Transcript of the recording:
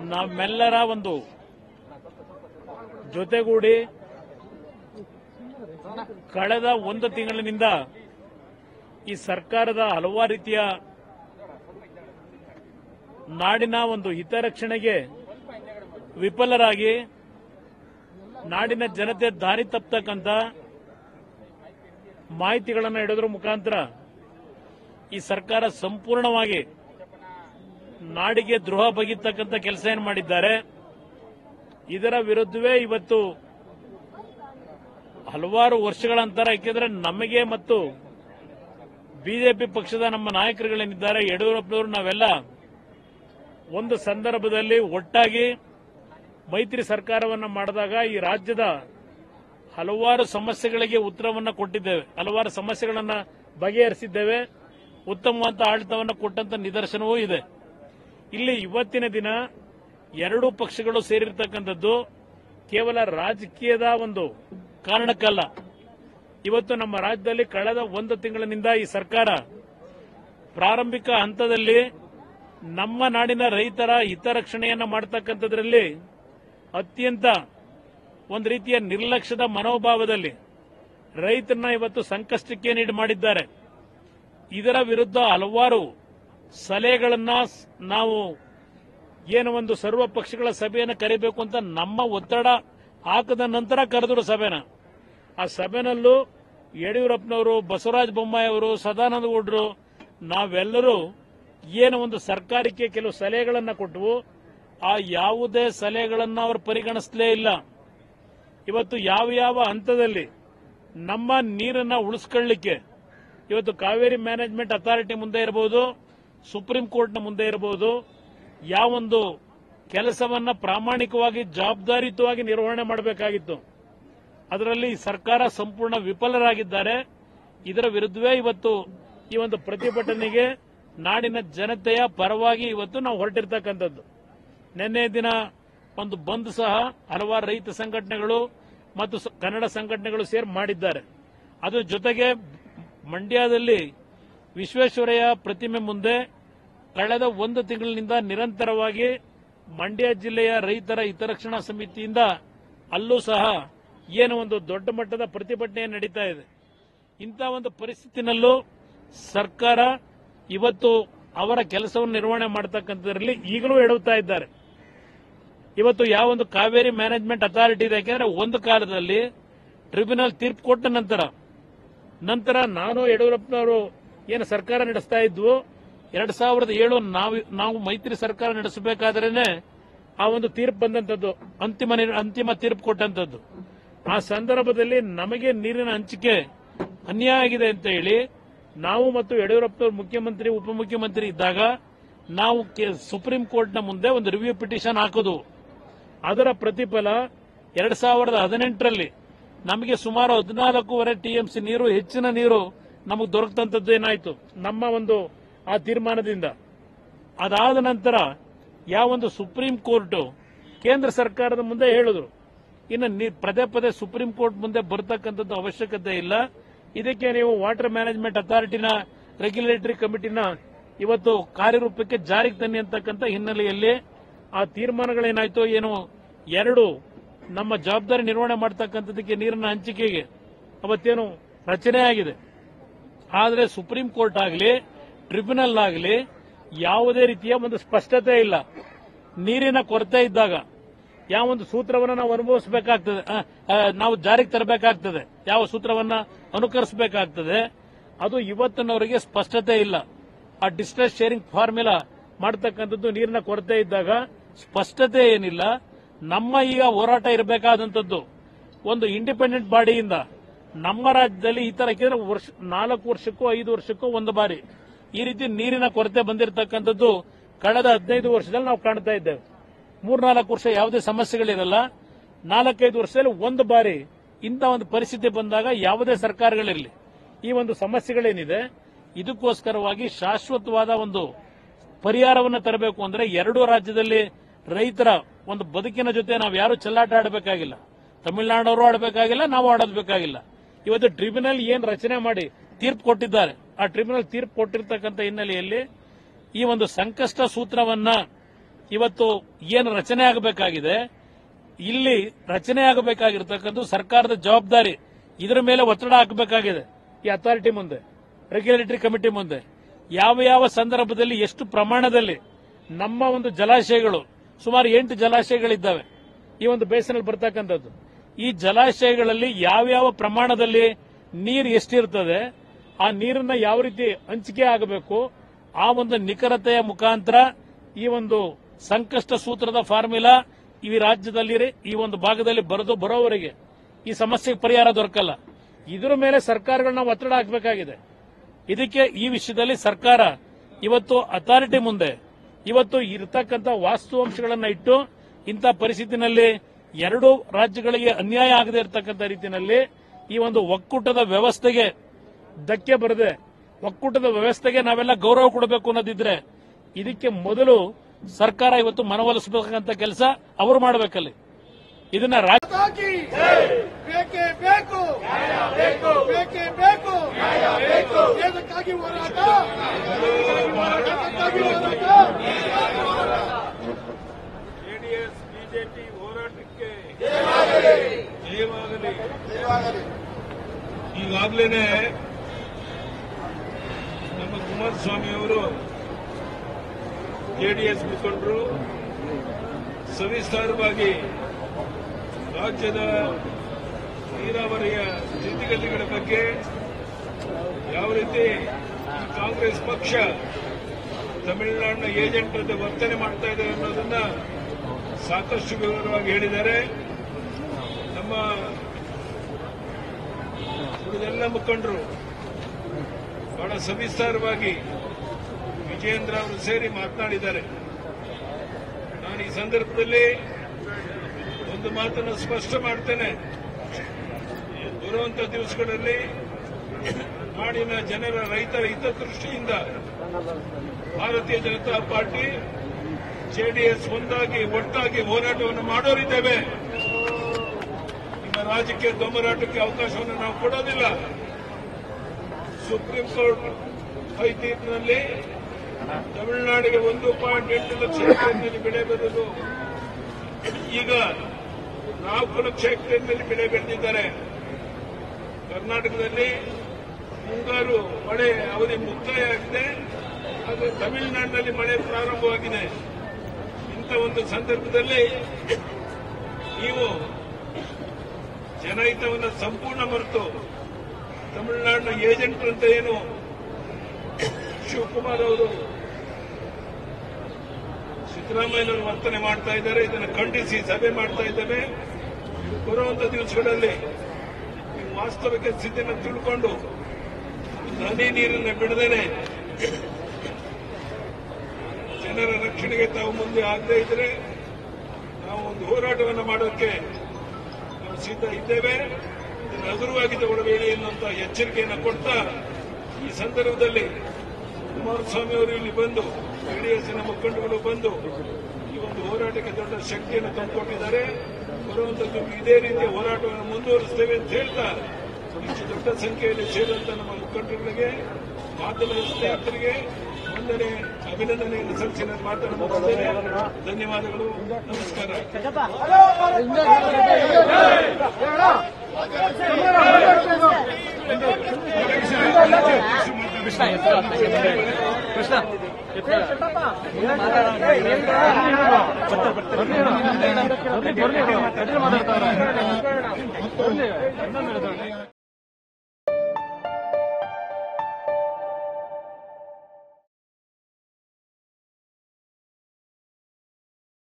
ನಮ್ಮೆಲ್ಲರ ಒಂದು ಜೊತೆಗೂಡಿ ಕಳೆದ ಒಂದು ತಿಂಗಳಿನಿಂದ ಈ ಸರ್ಕಾರದ ಹಲವಾರು ರೀತಿಯ ನಾಡಿನ ಒಂದು ಹಿತರಕ್ಷಣೆಗೆ ವಿಫಲರಾಗಿ ನಾಡಿನ ಜನತೆ ದಾರಿ ತಪ್ಪತಕ್ಕಂತ ಮಾಹಿತಿಗಳನ್ನು ಇಡೋದ್ರ ಮುಖಾಂತರ ಈ ಸರ್ಕಾರ ಸಂಪೂರ್ಣವಾಗಿ ನಾಡಿಗೆ ದ್ರೋಹ ಬಗೆತಕ್ಕಂತ ಕೆಲಸ ಏನು ಮಾಡಿದ್ದಾರೆ ಇದರ ವಿರುದ್ಧವೇ ಇವತ್ತು ಹಲವಾರು ವರ್ಷಗಳ ನಂತರ ಯಾಕೆಂದ್ರೆ ನಮಗೆ ಮತ್ತು ಬಿಜೆಪಿ ಪಕ್ಷದ ನಮ್ಮ ನಾಯಕರುಗಳೇನಿದ್ದಾರೆ ಯಡಿಯೂರಪ್ಪನವರು ನಾವೆಲ್ಲ ಒಂದು ಸಂದರ್ಭದಲ್ಲಿ ಒಟ್ಟಾಗಿ ಮೈತ್ರಿ ಸರ್ಕಾರವನ್ನು ಮಾಡಿದಾಗ ಈ ರಾಜ್ಯದ ಹಲವಾರು ಸಮಸ್ಯೆಗಳಿಗೆ ಉತ್ತರವನ್ನು ಕೊಟ್ಟಿದ್ದೇವೆ ಹಲವಾರು ಸಮಸ್ಯೆಗಳನ್ನ ಬಗೆಹರಿಸಿದ್ದೇವೆ ಉತ್ತಮವಾದ ಆಡಳಿತವನ್ನು ಕೊಟ್ಟಂತ ನಿದರ್ಶನವೂ ಇದೆ ಇಲ್ಲಿ ಇವತ್ತಿನ ದಿನ ಎರಡೂ ಪಕ್ಷಗಳು ಸೇರಿರ್ತಕ್ಕಂಥದ್ದು ಕೇವಲ ರಾಜಕೀಯದ ಒಂದು ಕಾರಣಕ್ಕಲ್ಲ ಇವತ್ತು ನಮ್ಮ ರಾಜ್ಯದಲ್ಲಿ ಕಳೆದ ಒಂದು ತಿಂಗಳಿನಿಂದ ಈ ಸರ್ಕಾರ ಪ್ರಾರಂಭಿಕ ಹಂತದಲ್ಲಿ ನಮ್ಮ ನಾಡಿನ ರೈತರ ಹಿತರಕ್ಷಣೆಯನ್ನ ಮಾಡತಕ್ಕಂಥದ್ರಲ್ಲಿ ಅತ್ಯಂತ ಒಂದು ರೀತಿಯ ನಿರ್ಲಕ್ಷ್ಯದ ಮನೋಭಾವದಲ್ಲಿ ರೈತರನ್ನ ಇವತ್ತು ಸಂಕಷ್ಟಕ್ಕೆ ನೀಡಿ ಮಾಡಿದ್ದಾರೆ ಇದರ ವಿರುದ್ಧ ಹಲವಾರು ಸಲಹೆಗಳನ್ನ ಸ್- ನಾವು ಏನು ಒಂದು ಸರ್ವ ಪಕ್ಷಗಳ ಸಭೆಯನ್ನು ಕರಿಬೇಕು ಅಂತ ನಮ್ಮ ಒತ್ತಡ ಹಾಕದ ನಂತರ ಕರೆದರು ಸಭೆನ ಆ ಸಭೆನಲ್ಲೂ ಯಡಿಯೂರಪ್ಪನವರು ಬಸವರಾಜ ಬೊಮ್ಮಾಯಿ ಅವರು ಸದಾನಂದ ಗೌಡರು ನಾವೆಲ್ಲರೂ ಏನು ಒಂದು ಸರ್ಕಾರಕ್ಕೆ ಕೆಲವು ಸಲಹೆಗಳನ್ನ ಕೊಟ್ಟವು ಆ ಯಾವುದೇ ಸಲಹೆಗಳನ್ನ ಅವರು ಪರಿಗಣಿಸಲೇ ಇಲ್ಲ ಇವತ್ತು ಯಾವ ಯಾವ ಹಂತದಲ್ಲಿ ನಮ್ಮ ನೀರನ್ನ ಉಳಿಸ್ಕೊಳ್ಳಿಕ್ಕೆ ಇವತ್ತು ಕಾವೇರಿ ಮ್ಯಾನೇಜ್ಮೆಂಟ್ ಅಥಾರಿಟಿ ಮುಂದೆ ಇರಬಹುದು ಸುಪ್ರೀಂ ಕೋರ್ಟ್ನ ಮುಂದೆ ಇರಬಹುದು ಯಾವೊಂದು ಕೆಲಸವನ್ನ ಪ್ರಾಮಾಣಿಕವಾಗಿ ಜವಾಬ್ದಾರಿಯುತವಾಗಿ ನಿರ್ವಹಣೆ ಮಾಡಬೇಕಾಗಿತ್ತು ಅದರಲ್ಲಿ ಸರ್ಕಾರ ಸಂಪೂರ್ಣ ವಿಫಲರಾಗಿದ್ದಾರೆ ಇದರ ವಿರುದ್ಧವೇ ಇವತ್ತು ಈ ಒಂದು ಪ್ರತಿಭಟನೆಗೆ ನಾಡಿನ ಜನತೆಯ ಪರವಾಗಿ ಇವತ್ತು ನಾವು ಹೊರಟಿರ್ತಕ್ಕಂಥದ್ದು ನಿನ್ನೆ ದಿನ ಒಂದು ಬಂದ್ ಸಹ ಹಲವಾರು ರೈತ ಸಂಘಟನೆಗಳು ಮತ್ತು ಸ- ಕನ್ನಡ ಸಂಘಟನೆಗಳು ಸೇರಿ ಮಾಡಿದ್ದಾರೆ ಅದು ಜೊತೆಗೆ ಮಂಡ್ಯದಲ್ಲಿ ವಿಶ್ವೇಶ್ವರಯ್ಯ ಪ್ರತಿಮೆ ಮುಂದೆ ಕಳೆದ ಒಂದು ತಿಂಗಳಿನಿಂದ ನಿರಂತರವಾಗಿ ಮಂಡ್ಯ ಜಿಲ್ಲೆಯ ರೈತರ ಹಿತರಕ್ಷಣಾ ಸಮಿತಿಯಿಂದ ಅಲ್ಲೂ ಸಹ ಏನು ಒಂದು ದೊಡ್ಡ ಮಟ್ಟದ ಪ್ರತಿಭಟನೆ ನಡೀತಾ ಇದೆ ಇಂಥ ಒಂದು ಪರಿಸ್ಥಿತಿನಲ್ಲೂ ಸರ್ಕಾರ ಇವತ್ತು ಅವರ ಕೆಲಸವನ್ನು ನಿರ್ವಹಣೆ ಮಾಡತಕ್ಕಂಥದ್ರಲ್ಲಿ ಈಗಲೂ ಎಡುತ್ತಾ ಇದ್ದಾರೆ ಇವತ್ತು ಯಾವೊಂದು ಕಾವೇರಿ ಮ್ಯಾನೇಜ್ಮೆಂಟ್ ಅಥಾರಿಟಿ ಇದೆ ಯಾಕೆಂದ್ರೆ ಒಂದು ಕಾಲದಲ್ಲಿ ಟ್ರಿಬ್ಯುನಲ್ ತೀರ್ಪು ಕೊಟ್ಟ ನಂತರ ನಂತರ ನಾನು ಯಡಿಯೂರಪ್ಪನವರು ಏನು ಸರ್ಕಾರ ನಡೆಸ್ತಾ ಇದ್ವು ಎರಡ್ ಸಾವಿರದ ಏಳು ನಾವು ನಾವು ಮೈತ್ರಿ ಸರ್ಕಾರ ನಡೆಸಬೇಕಾದ್ರೇನೆ ಆ ಒಂದು ತೀರ್ಪು ಬಂದಂತದ್ದು ಅಂತಿಮ ನಿರ್- ಅಂತಿಮ ತೀರ್ಪು ಕೊಟ್ಟಂತದ್ದು ಆ ಸಂದರ್ಭದಲ್ಲಿ ನಮಗೆ ನೀರಿನ ಹಂಚಿಕೆ ಅನ್ಯಾಯ ಆಗಿದೆ ಅಂತ ಹೇಳಿ ನಾವು ಮತ್ತು ಯಡಿಯೂರಪ್ಪನವರು ಮುಖ್ಯಮಂತ್ರಿ ಉಪಮುಖ್ಯಮಂತ್ರಿ ಇದ್ದಾಗ ನಾವು ಕೆ- ಸುಪ್ರೀಂ ಕೋರ್ಟ್ನ ಮುಂದೆ ಒಂದು ರಿವ್ಯೂ ಪಿಟಿಷನ್ ಹಾಕೋದು ಅದರ ಪ್ರತಿಫಲ ಎರಡ್ ಸಾವಿರದ ಹದಿನೆಂಟರಲ್ಲಿ ನಮಗೆ ಸುಮಾರು ಹದಿನಾಲ್ಕೂವರೆ ಟಿಎಂಸಿ ನೀರು ಹೆಚ್ಚಿನ ನೀರು ನಮಗೆ ದೊರಕತಂತದ್ದು ಏನಾಯ್ತು ನಮ್ಮ ಒಂದು ಆ ತೀರ್ಮಾನದಿಂದ ಅದಾದ ನಂತರ ಯಾವೊಂದು ಸುಪ್ರೀಂ ಕೋರ್ಟ್ ಕೇಂದ್ರ ಸರ್ಕಾರದ ಮುಂದೆ ಹೇಳಿದ್ರು ಇನ್ನು ನೀ- ಪದೇ ಪದೇ ಸುಪ್ರೀಂ ಕೋರ್ಟ್ ಮುಂದೆ ಬರ್ತಕ್ಕಂಥದ್ದು ಅವಶ್ಯಕತೆ ಇಲ್ಲ ಇದಕ್ಕೆ ನೀವು ವಾಟರ್ ಮ್ಯಾನೇಜ್ಮೆಂಟ್ ಅಥಾರಿಟಿನ ರೆಗ್ಯುಲೇಟರಿ ಕಮಿಟಿನ ಇವತ್ತು ಕಾರ್ಯರೂಪಕ್ಕೆ ಜಾರಿಗೆ ತನ್ನಿ ಅಂತಕ್ಕಂಥ ಹಿನ್ನೆಲೆಯಲ್ಲಿ ಆ ತೀರ್ಮಾನಗಳೇನಾಯ್ತು ಏನು ಎರಡು ನಮ್ಮ ಜವಾಬ್ದಾರಿ ನಿರ್ವಹಣೆ ಮಾಡತಕ್ಕಂಥದ್ದಕ್ಕೆ ನೀರಿನ ಹಂಚಿಕೆಗೆ ಅವತ್ತೇನು ರಚನೆ ಆಗಿದೆ ಆದರೆ ಸುಪ್ರೀಂ ಕೋರ್ಟ್ ಆಗಲಿ ಟ್ರಿಬ್ಯುನಲ್ ಆಗಲಿ ಯಾವುದೇ ರೀತಿಯ ಒಂದು ಸ್ಪಷ್ಟತೆ ಇಲ್ಲ ನೀರಿನ ಕೊರತೆ ಇದ್ದಾಗ ಯಾವ ಒಂದು ಸೂತ್ರವನ್ನು ನಾವು ಅನುಭವಿಸಬೇಕಾಗ್ತದೆ ಆ, ಆ, ನಾವು ಜಾರಿಗೆ ತರಬೇಕಾಗ್ತದೆ ಯಾವ ಸೂತ್ರವನ್ನ ಅನುಕರಿಸಬೇಕಾಗ್ತದೆ ಅದು ಇವತ್ತಿನವರೆಗೆ ಸ್ಪಷ್ಟತೆ ಇಲ್ಲ ಆ ಡಿಸ್ಟ್ರೆಸ್ ಶೇರಿಂಗ್ ಫಾರ್ಮುಲಾ ಮಾಡತಕ್ಕಂಥದ್ದು ನೀರಿನ ಕೊರತೆ ಇದ್ದಾಗ ಸ್ಪಷ್ಟತೆ ಏನಿಲ್ಲ ನಮ್ಮ ಈಗ ಹೋರಾಟ ಇರಬೇಕಾದಂಥದ್ದು ಒಂದು ಇಂಡಿಪೆಂಡೆಂಟ್ ಬಾಡಿಯಿಂದ ನಮ್ಮ ರಾಜ್ಯದಲ್ಲಿ ಈ ತರ ಯಾಕೆಂದ್ರೆ ವರ್ಷ ನಾಲ್ಕು ವರ್ಷಕ್ಕೂ ಐದು ವರ್ಷಕ್ಕೂ ಒಂದು ಬಾರಿ ಈ ರೀತಿ ನೀರಿನ ಕೊರತೆ ಬಂದಿರತಕ್ಕಂಥದ್ದು ಕಳೆದ ಹದಿನೈದು ವರ್ಷದಲ್ಲಿ ನಾವು ಕಾಣ್ತಾ ಇದ್ದೇವೆ ಮೂರ್ನಾಲ್ಕು ವರ್ಷ ಯಾವುದೇ ಸಮಸ್ಯೆಗಳಿರಲ್ಲ ನಾಲ್ಕೈದು ವರ್ಷದಲ್ಲಿ ಒಂದು ಬಾರಿ ಇಂಥ ಒಂದು ಪರಿಸ್ಥಿತಿ ಬಂದಾಗ ಯಾವುದೇ ಸರ್ಕಾರಗಳಿರಲಿ ಈ ಒಂದು ಸಮಸ್ಯೆಗಳೇನಿದೆ ಇದಕ್ಕೋಸ್ಕರವಾಗಿ ಶಾಶ್ವತವಾದ ಒಂದು ಪರಿಹಾರವನ್ನು ತರಬೇಕು ಅಂದ್ರೆ ಎರಡೂ ರಾಜ್ಯದಲ್ಲಿ ರೈತರ ಒಂದು ಬದುಕಿನ ಜೊತೆ ನಾವು ಯಾರು ಚೆಲ್ಲಾಟ ಆಡಬೇಕಾಗಿಲ್ಲ ತಮಿಳುನಾಡವರು ಆಡಬೇಕಾಗಿಲ್ಲ ನಾವು ಆಡೋದು ಬೇಕಾಗಿಲ್ಲ ಇವತ್ತು ಟ್ರಿಬ್ಯುನಲ್ ಏನ್ ರಚನೆ ಮಾಡಿ ತೀರ್ಪು ಕೊಟ್ಟಿದ್ದಾರೆ ಆ ಟ್ರಿಬ್ಯುನಲ್ ತೀರ್ಪು ಕೊಟ್ಟಿರ್ತಕ್ಕಂಥ ಹಿನ್ನೆಲೆಯಲ್ಲಿ ಈ ಒಂದು ಸಂಕಷ್ಟ ಸೂತ್ರವನ್ನ ಇವತ್ತು ಏನು ರಚನೆ ಆಗಬೇಕಾಗಿದೆ ಇಲ್ಲಿ ರಚನೆ ಆಗಬೇಕಾಗಿರ್ತಕ್ಕಂಥ ಸರ್ಕಾರದ ಜವಾಬ್ದಾರಿ ಇದರ ಮೇಲೆ ಒತ್ತಡ ಹಾಕಬೇಕಾಗಿದೆ ಈ ಅಥಾರಿಟಿ ಮುಂದೆ ರೆಗ್ಯುಲೇಟರಿ ಕಮಿಟಿ ಮುಂದೆ ಯಾವ ಯಾವ ಸಂದರ್ಭದಲ್ಲಿ ಎಷ್ಟು ಪ್ರಮಾಣದಲ್ಲಿ ನಮ್ಮ ಒಂದು ಜಲಾಶಯಗಳು ಸುಮಾರು ಎಂಟು ಜಲಾಶಯಗಳಿದ್ದಾವೆ ಈ ಒಂದು ಬೇಸಿನಲ್ಲಿ ಬರ್ತಕ್ಕಂಥದ್ದು ಈ ಜಲಾಶಯಗಳಲ್ಲಿ ಯಾವ್ಯಾವ ಪ್ರಮಾಣದಲ್ಲಿ ನೀರು ಎಷ್ಟಿರ್ತದೆ ಆ ನೀರನ್ನ ಯಾವ ರೀತಿ ಹಂಚಿಕೆ ಆಗಬೇಕು ಆ ಒಂದು ನಿಖರತೆಯ ಮುಖಾಂತರ ಈ ಒಂದು ಸಂಕಷ್ಟ ಸೂತ್ರದ ಫಾರ್ಮುಲಾ ಈ ರಾಜ್ಯದಲ್ಲಿ ಈ ಒಂದು ಭಾಗದಲ್ಲಿ ಬರೆದು ಬರೋವರೆಗೆ ಈ ಸಮಸ್ಯೆಗೆ ಪರಿಹಾರ ದೊರಕಲ್ಲ ಇದರ ಮೇಲೆ ಸರ್ಕಾರಗಳನ್ನ ಒತ್ತಡ ಹಾಕಬೇಕಾಗಿದೆ ಇದಕ್ಕೆ ಈ ವಿಷಯದಲ್ಲಿ ಸರ್ಕಾರ ಇವತ್ತು ಅಥಾರಿಟಿ ಮುಂದೆ ಇವತ್ತು ಇರತಕ್ಕಂಥ ವಾಸ್ತವಾಂಶಗಳನ್ನ ಇಟ್ಟು ಇಂಥ ಪರಿಸ್ಥಿತಿನಲ್ಲಿ ಎರಡು ರಾಜ್ಯಗಳಿಗೆ ಅನ್ಯಾಯ ಆಗದೆ ಇರತಕ್ಕಂಥ ರೀತಿಯಲ್ಲಿ ಈ ಒಂದು ಒಕ್ಕೂಟದ ವ್ಯವಸ್ಥೆಗೆ ಧಕ್ಕೆ ಬರದೆ ಒಕ್ಕೂಟದ ವ್ಯವಸ್ಥೆಗೆ ನಾವೆಲ್ಲ ಗೌರವ ಕೊಡಬೇಕು ಅನ್ನೋದಿದ್ರೆ ಇದಕ್ಕೆ ಮೊದಲು ಸರ್ಕಾರ ಇವತ್ತು ಮನವೊಲಿಸಬೇಕಂತ ಕೆಲಸ ಅವರು ಮಾಡಬೇಕಲ್ಲಿ ಇದನ್ನ ರಾಜ್ಯ ಹಾಕಿ ಬೇಕೇ ಬೇಕು ಬೇಕೇ ಬೇಕು ದೇಶಕ್ಕಾಗಿ ಹೋರಾಟ ದೇಶಕ್ಕಾಗಿ ಹೋರಾಟ ಜೆಡಿಎಸ್ ಬಿಜೆಪಿ ಹೋರಾಟಕ್ಕೆ ಜಯವಾಗಲಿ ಈಗಾಗಲೇ ನಮ್ಮ ಕುಮಾರಸ್ವಾಮಿ ಅವರು ಜೆಡಿಎಸ್ ಮುಖಂಡರು ಸವಿಸ್ತಾರವಾಗಿ ರಾಜ್ಯದ ನೀರಾವರಿಯ ಸ್ಥಿತಿಗತಿಗಳ ಬಗ್ಗೆ ಯಾವ ರೀತಿ ಈ ಕಾಂಗ್ರೆಸ್ ಪಕ್ಷ ತಮಿಳುನಾಡಿನ ಏಜೆಂಟ್ ಜೊತೆ ವರ್ತನೆ ಮಾಡ್ತಾ ಇದೆ ಅನ್ನೋದನ್ನ ಸಾಕಷ್ಟು ವಿವರವಾಗಿ ಹೇಳಿದ್ದಾರೆ ನಮ್ಮ ಉಳಿದೆಲ್ಲ ಮುಖಂಡರು ಬಹಳ ಸವಿಸ್ತಾರವಾಗಿ ವಿಜಯೇಂದ್ರ ಅವರು ಸೇರಿ ಮಾತನಾಡಿದ್ದಾರೆ ನಾನು ಈ ಸಂದರ್ಭದಲ್ಲಿ ಒಂದು ಮಾತನ್ನು ಸ್ಪಷ್ಟ ಮಾಡ್ತೇನೆ ಬರುವಂತ ದಿವಸಗಳಲ್ಲಿ ನಾಡಿನ ಜನರ ರೈತರ ಹಿತದೃಷ್ಟಿಯಿಂದ ಭಾರತೀಯ ಜನತಾ ಪಾರ್ಟಿ ಜೆಡಿಎಸ್ ಒಂದಾಗಿ ಒಟ್ಟಾಗಿ ಹೋರಾಟವನ್ನು ಮಾಡೋರಿದ್ದೇವೆ ನಿಮ್ಮ ರಾಜಕೀಯ ದೊಂಬರಾಟಕ್ಕೆ ಅವಕಾಶವನ್ನು ನಾವು ಕೊಡೋದಿಲ್ಲ ಸುಪ್ರೀಂ ಕೋರ್ಟ್ ಐ ತೀರ್ಪಿನಲ್ಲಿ ತಮಿಳುನಾಡಿಗೆ ಒಂದು ಪಾಯಿಂಟ್ ಎಂಟು ಲಕ್ಷ ಹೆಕ್ಟೇರ್ನಲ್ಲಿ ಬೆಳೆ ಬದಲು ಈಗ ನಾಲ್ಕು ಲಕ್ಷ ಹೆಕ್ಟೇರ್ನಲ್ಲಿ ಬೆಳೆ ಬೆಳೆದಿದ್ದಾರೆ ಕರ್ನಾಟಕದಲ್ಲಿ ಮುಂಗಾರು ಮಳೆ ಅವಧಿ ಮುಕ್ತಾಯ ಆಗಿದೆ ಆದರೆ ತಮಿಳುನಾಡಿನಲ್ಲಿ ಮಳೆ ಪ್ರಾರಂಭವಾಗಿದೆ ಇಂಥ ಒಂದು ಸಂದರ್ಭದಲ್ಲಿ ನೀವು ಜನಹಿತವನ್ನು ಸಂಪೂರ್ಣ ಮರೆತು ತಮಿಳುನಾಡಿನ ಏಜೆಂಟ್ ಅಂತ ಏನು ಶಿವಕುಮಾರ್ ಅವರು ಸಿದ್ದರಾಮಯ್ಯನವರು ವರ್ತನೆ ಮಾಡ್ತಾ ಇದ್ದಾರೆ ಇದನ್ನು ಖಂಡಿಸಿ ಸಭೆ ಮಾಡ್ತಾ ಇದ್ದೇವೆ ಬರುವಂತ ದಿವಸಗಳಲ್ಲಿ ಈ ವಾಸ್ತವಿಕ ಸ್ಥಿತಿಯನ್ನು ತಿಳ್ಕೊಂಡು ನದಿ ನೀರನ್ನು ಬಿಡದೇನೆ ಜನರ ರಕ್ಷಣೆಗೆ ತಾವು ಮುಂದೆ ಆಗದೇ ಇದ್ರೆ ನಾವು ಒಂದು ಹೋರಾಟವನ್ನು ಮಾಡೋಕ್ಕೆ ನಾವು ಸಿದ್ಧ ಇದ್ದೇವೆ ಇದನ್ನು ಹಗುರವಾಗಿ ತಗೊಳ್ಳಬೇಡಿ ಎನ್ನುವಂತ ಎಚ್ಚರಿಕೆಯನ್ನು ಕೊಡ್ತಾ ಈ ಸಂದರ್ಭದಲ್ಲಿ ಕುಮಾರಸ್ವಾಮಿ ಅವರು ಇಲ್ಲಿ ಬಂದು ಜೆಡಿಎಸ್ನ ಮುಖಂಡಗಳು ಬಂದು ಈ ಒಂದು ಹೋರಾಟಕ್ಕೆ ದೊಡ್ಡ ಶಕ್ತಿಯನ್ನು ತಂದುಕೊಟ್ಟಿದ್ದಾರೆ ಬರುವಂತದ್ದು ಇದೇ ರೀತಿಯ ಹೋರಾಟವನ್ನು ಮುಂದುವರಿಸುತ್ತೇವೆ ಅಂತ ಹೇಳ್ತಾ ಇಷ್ಟು ದೊಡ್ಡ ಸಂಖ್ಯೆಯಲ್ಲಿ ಸೇರುವಂತ ನಮ್ಮ ಮುಖಂಡರುಗಳಿಗೆ ಮಾಧ್ಯಮದ ಸ್ನೇಹಿತರಿಗೆ ವಂದನೆ ಅಭಿನಂದನೆಯನ್ನು ಸಲ್ಲಿಸಿ ನನ್ನ ಮಾತನ್ನು ಮುಗಿಸ್ತೇನೆ ಧನ್ಯವಾದಗಳು ನಮಸ್ಕಾರ